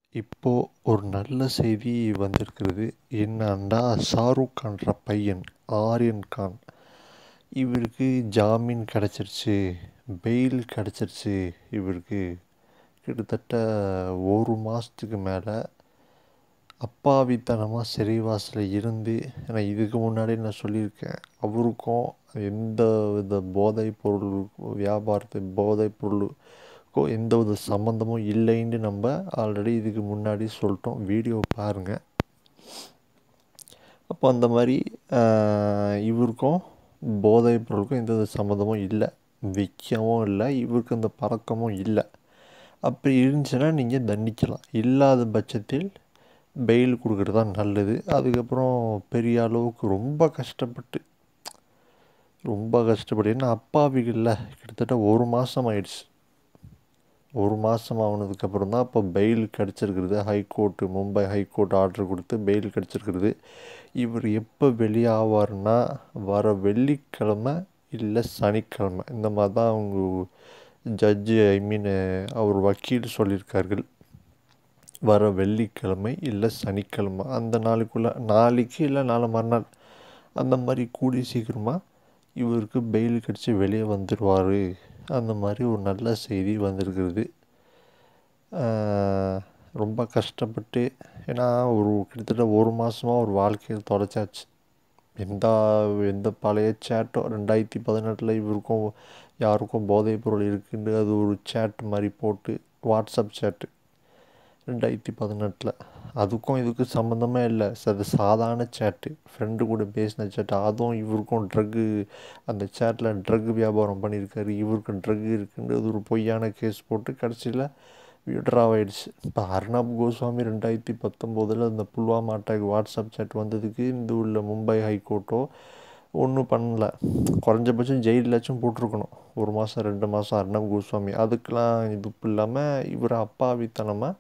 இப்போ ஒரு நல்ல செய்தி வந்திருக்கிறது என்னன்னா ஷாருக் கான்ற பையன் ஆர்யன் கான் இவருக்கு ஜாமீன் கிடச்சிருச்சு பெயில் கிடச்சிருச்சு இவருக்கு கிட்டத்தட்ட ஒரு மாதத்துக்கு மேலே அப்பாவித்தனமாக சிறைவாசலில் இருந்து ஏன்னா இதுக்கு முன்னாடி நான் சொல்லியிருக்கேன் அவருக்கும் எந்த வித போதைப் பொருள் வியாபாரத்து போதைப் பொருளுக்கோ எந்த வித சம்மந்தமும் இல்லைன்னு நம்ம ஆல்ரெடி இதுக்கு முன்னாடி சொல்லிட்டோம் வீடியோ பாருங்கள் அப்போ அந்த மாதிரி இவருக்கும் போதைப் பொருளுக்கும் எந்த வித சம்மந்தமும் இல்லை விற்கவும் இல்லை இவருக்கு அந்த பழக்கமும் இல்லை அப்படி இருந்துச்சுன்னா நீங்கள் தண்டிக்கலாம் இல்லாத பட்சத்தில் பெயில் கொடுக்குறது தான் நல்லது அதுக்கப்புறம் பெரிய அளவுக்கு ரொம்ப கஷ்டப்பட்டு ரொம்ப கஷ்டப்பட்டு ஏன்னா அப்பாவிகளில் கிட்டத்தட்ட ஒரு மாதம் ஆயிடுச்சு ஒரு மாதம் ஆனதுக்கப்புறம் தான் இப்போ பெயில் கிடச்சிருக்கிறது ஹைகோர்ட்டு மும்பை ஹைகோர்ட் ஆர்டர் கொடுத்து பெயில் கிடச்சிருக்கிறது இவர் எப்போ வெளியே ஆவார்னா வர வெள்ளிக்கிழமை இல்லை சனிக்கிழமை இந்த மாதிரி தான் அவங்க ஜட்ஜு ஐ மீன் அவர் வக்கீல் சொல்லியிருக்கார்கள் வர வெள்ளிக்கிழமை இல்லை சனிக்கிழமை அந்த நாளுக்குள்ளே நாளைக்கு இல்லை நாளை மறுநாள் அந்த மாதிரி கூடி சீக்கிரமாக இவருக்கு பெயில் கிடச்சி வெளியே வந்துடுவார் அந்த மாதிரி ஒரு நல்ல செய்தி வந்திருக்கிறது ரொம்ப கஷ்டப்பட்டு ஏன்னா ஒரு கிட்டத்தட்ட ஒரு மாதமாக ஒரு வாழ்க்கையை தொலைச்சாச்சு எந்த எந்த பழைய சேட்டோ ரெண்டாயிரத்தி பதினெட்டில் இவருக்கும் யாருக்கும் போதைப் பொருள் இருக்குன்னு அது ஒரு சேட் மாதிரி போட்டு வாட்ஸ்அப் சேட்டு ரெண்டாயிரத்தி பதினெட்டில் அதுக்கும் இதுக்கும் சம்மந்தமே இல்லை அது சாதாரண சேட்டு ஃப்ரெண்டு கூட பேசின சேட்டு அதுவும் இவருக்கும் ட்ரக்கு அந்த சேட்டில் ட்ரக் வியாபாரம் பண்ணியிருக்காரு இவருக்கு ட்ரக் இருக்குன்னு அது ஒரு பொய்யான கேஸ் போட்டு கடைசியில் விட்ராவ் ஆயிடுச்சு இப்போ அர்ணாப் கோஸ்வாமி ரெண்டாயிரத்தி பத்தொம்போதில் அந்த புல்வாமா அட்டாக் வாட்ஸ்அப் சேட் வந்ததுக்கு இந்த உள்ள மும்பை ஹைகோர்ட்டோ ஒன்றும் பண்ணல குறைஞ்சபட்சம் ஜெயிலாச்சும் போட்டிருக்கணும் ஒரு மாதம் ரெண்டு மாதம் அர்ணப் கோஸ்வாமி அதுக்கெலாம் இது இல்லாமல் இவர் அப்பாவித்தனமாக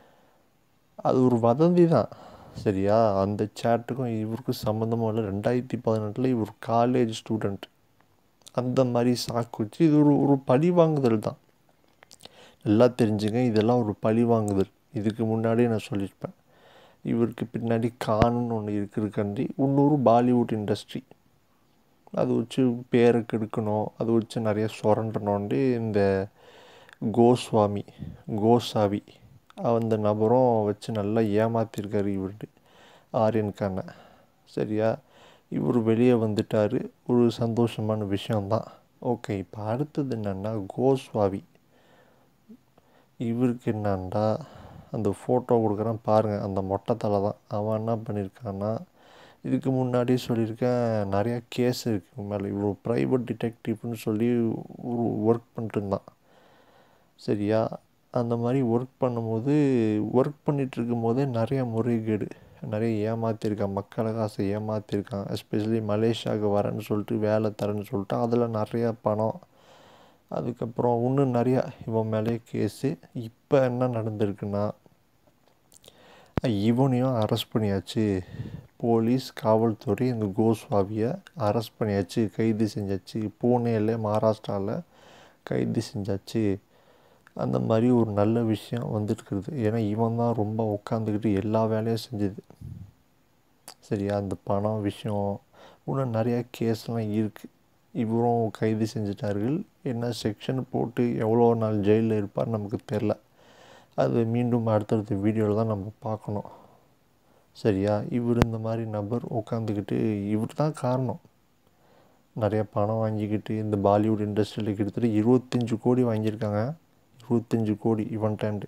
அது ஒரு வதந்தி தான் சரியா அந்த சேட்டுக்கும் இவருக்கும் சம்மந்தமும் இல்லை ரெண்டாயிரத்தி பதினெட்டில் இவர் காலேஜ் ஸ்டூடெண்ட் அந்த மாதிரி சாக்கு வச்சு இது ஒரு ஒரு பழி வாங்குதல் தான் நல்லா தெரிஞ்சுங்க இதெல்லாம் ஒரு பழி வாங்குதல் இதுக்கு முன்னாடியே நான் சொல்லியிருப்பேன் இவருக்கு பின்னாடி கான்னு ஒன்று இருக்கிறதுக்காண்டி இன்னொரு பாலிவுட் இண்டஸ்ட்ரி அது வச்சு பேரை கெடுக்கணும் அது வச்சு நிறைய சுரண்டணுன்ட்டு இந்த கோஸ்வாமி கோசாவி அந்த நபரும் வச்சு நல்லா ஏமாற்றிருக்காரு இவர்கிட்ட ஆரியன் கானை சரியா இவர் வெளியே வந்துட்டார் ஒரு சந்தோஷமான விஷயந்தான் ஓகே இப்போ அடுத்தது என்னென்னா கோஸ்வாவி இவருக்கு என்னண்டா அந்த ஃபோட்டோ கொடுக்குறான் பாருங்கள் அந்த மொட்டை தலை தான் அவன் என்ன பண்ணியிருக்கான்னா இதுக்கு முன்னாடியே சொல்லியிருக்கேன் நிறையா கேஸ் இருக்குது மேலே இவர் ப்ரைவேட் டிடெக்டிவ்னு சொல்லி ஒரு ஒர்க் பண்ணிட்டு இருந்தான் சரியா அந்த மாதிரி ஒர்க் பண்ணும்போது ஒர்க் பண்ணிகிட்டு இருக்கும் போதே நிறைய முறைகேடு நிறைய ஏமாற்றிருக்கான் மக்களை காசை ஏமாற்றிருக்கான் எஸ்பெஷலி மலேசியாவுக்கு வரேன்னு சொல்லிட்டு வேலை தரேன்னு சொல்லிட்டு அதில் நிறையா பணம் அதுக்கப்புறம் இன்னும் நிறையா இவன் மேலே கேஸு இப்போ என்ன நடந்திருக்குன்னா இவனையும் அரெஸ்ட் பண்ணியாச்சு போலீஸ் காவல்துறை இந்த கோஸ்வாவியை அரெஸ்ட் பண்ணியாச்சு கைது செஞ்சாச்சு பூனேயில் மகாராஷ்டிராவில் கைது செஞ்சாச்சு அந்த மாதிரி ஒரு நல்ல விஷயம் வந்துட்டுருக்குது ஏன்னா இவன் தான் ரொம்ப உட்காந்துக்கிட்டு எல்லா வேலையும் செஞ்சது சரியா அந்த பணம் விஷயம் இன்னும் நிறையா கேஸ்லாம் இருக்குது இவரும் கைது செஞ்சிட்டார்கள் என்ன செக்ஷன் போட்டு எவ்வளோ நாள் ஜெயிலில் இருப்பார் நமக்கு தெரில அது மீண்டும் அடுத்தடுத்த வீடியோவில் தான் நம்ம பார்க்கணும் சரியா இவர் இந்த மாதிரி நபர் உட்காந்துக்கிட்டு இவர் தான் காரணம் நிறைய பணம் வாங்கிக்கிட்டு இந்த பாலிவுட் இண்டஸ்ட்ரியில் கிட்டத்தட்ட இருபத்தஞ்சி கோடி வாங்கியிருக்காங்க இருபத்தஞ்சி கோடி இவன்டாண்டு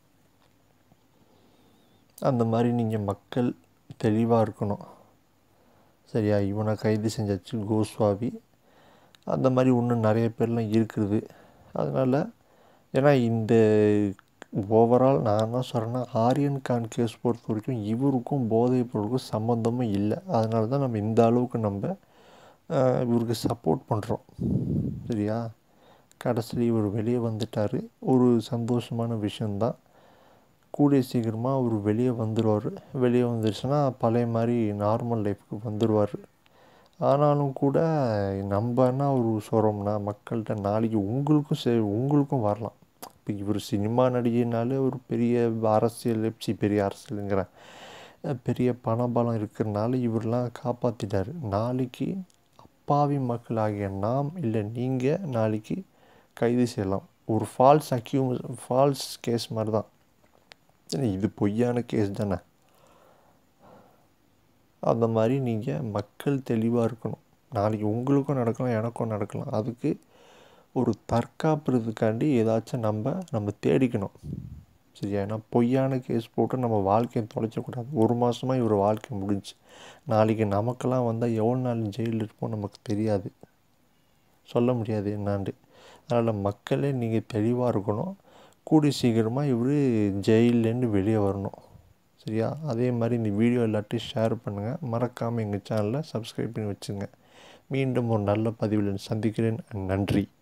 அந்த மாதிரி நீங்கள் மக்கள் தெளிவாக இருக்கணும் சரியா இவனை கைது செஞ்சாச்சு கோஸ்வாவி அந்த மாதிரி இன்னும் நிறைய பேர்லாம் இருக்குது அதனால் ஏன்னா இந்த ஓவரால் நான் தான் சொல்கிறேன்னா ஆரியன் கான் கேஸ் பொறுத்த வரைக்கும் இவருக்கும் போதைப் பொருளுக்கும் சம்மந்தமும் இல்லை அதனால தான் நம்ம இந்த அளவுக்கு நம்ம இவருக்கு சப்போர்ட் பண்ணுறோம் சரியா கடைசியில் இவர் வெளியே வந்துட்டார் ஒரு சந்தோஷமான விஷயந்தான் கூடிய சீக்கிரமாக அவர் வெளியே வந்துடுவார் வெளியே வந்துருச்சுன்னா பழைய மாதிரி நார்மல் லைஃப்க்கு வந்துடுவார் ஆனாலும் கூட நம்ம என்ன ஒரு சொல்கிறோம்னா மக்கள்கிட்ட நாளைக்கு உங்களுக்கும் சரி உங்களுக்கும் வரலாம் இப்போ இவர் சினிமா நடிகைனாலே ஒரு பெரிய அரசியல் சி பெரிய அரசியலுங்கிறேன் அஹ் பெரிய பணபலம் இருக்கிறனால இவரெலாம் காப்பாற்றிட்டார் நாளைக்கு அப்பாவி மக்களாகிய நாம் இல்லை நீங்கள் நாளைக்கு கைது செய்யலாம் ஒரு ஃபால்ஸ் அக்யூம் ஃபால்ஸ் கேஸ் மாதிரி தான் சரி, இது பொய்யான கேஸ் தானே அந்த மாதிரி நீங்கள் மக்கள் தெளிவாக இருக்கணும் நாளைக்கு உங்களுக்கும் நடக்கலாம் எனக்கும் நடக்கலாம் அதுக்கு ஒரு தற்காப்புறதுக்காண்டி ஏதாச்சும் நம்ம நம்ம தேடிக்கணும் சரியா ஏன்னா பொய்யான கேஸ் போட்டு நம்ம வாழ்க்கையை தொலைச்சக்கூடாது ஒரு மாதமாக இவர் வாழ்க்கை முடிஞ்சு நாளைக்கு நமக்கெல்லாம் வந்தால் எவ்வளோ நாள் ஜெயிலில் இருப்போம் நமக்கு தெரியாது சொல்ல முடியாது என்னாண்டு அதனால் மக்களே நீங்கள் தெளிவாக இருக்கணும் கூடி சீக்கிரமாக இவர் ஜெயிலேருந்து வெளியே வரணும் சரியா அதே மாதிரி இந்த வீடியோ எல்லாத்தையும் ஷேர் பண்ணுங்கள் மறக்காமல் எங்கள் சேனலை சப்ஸ்கிரைப் பண்ணி வச்சுங்க மீண்டும் ஒரு நல்ல பதிவில் சந்திக்கிறேன் நன்றி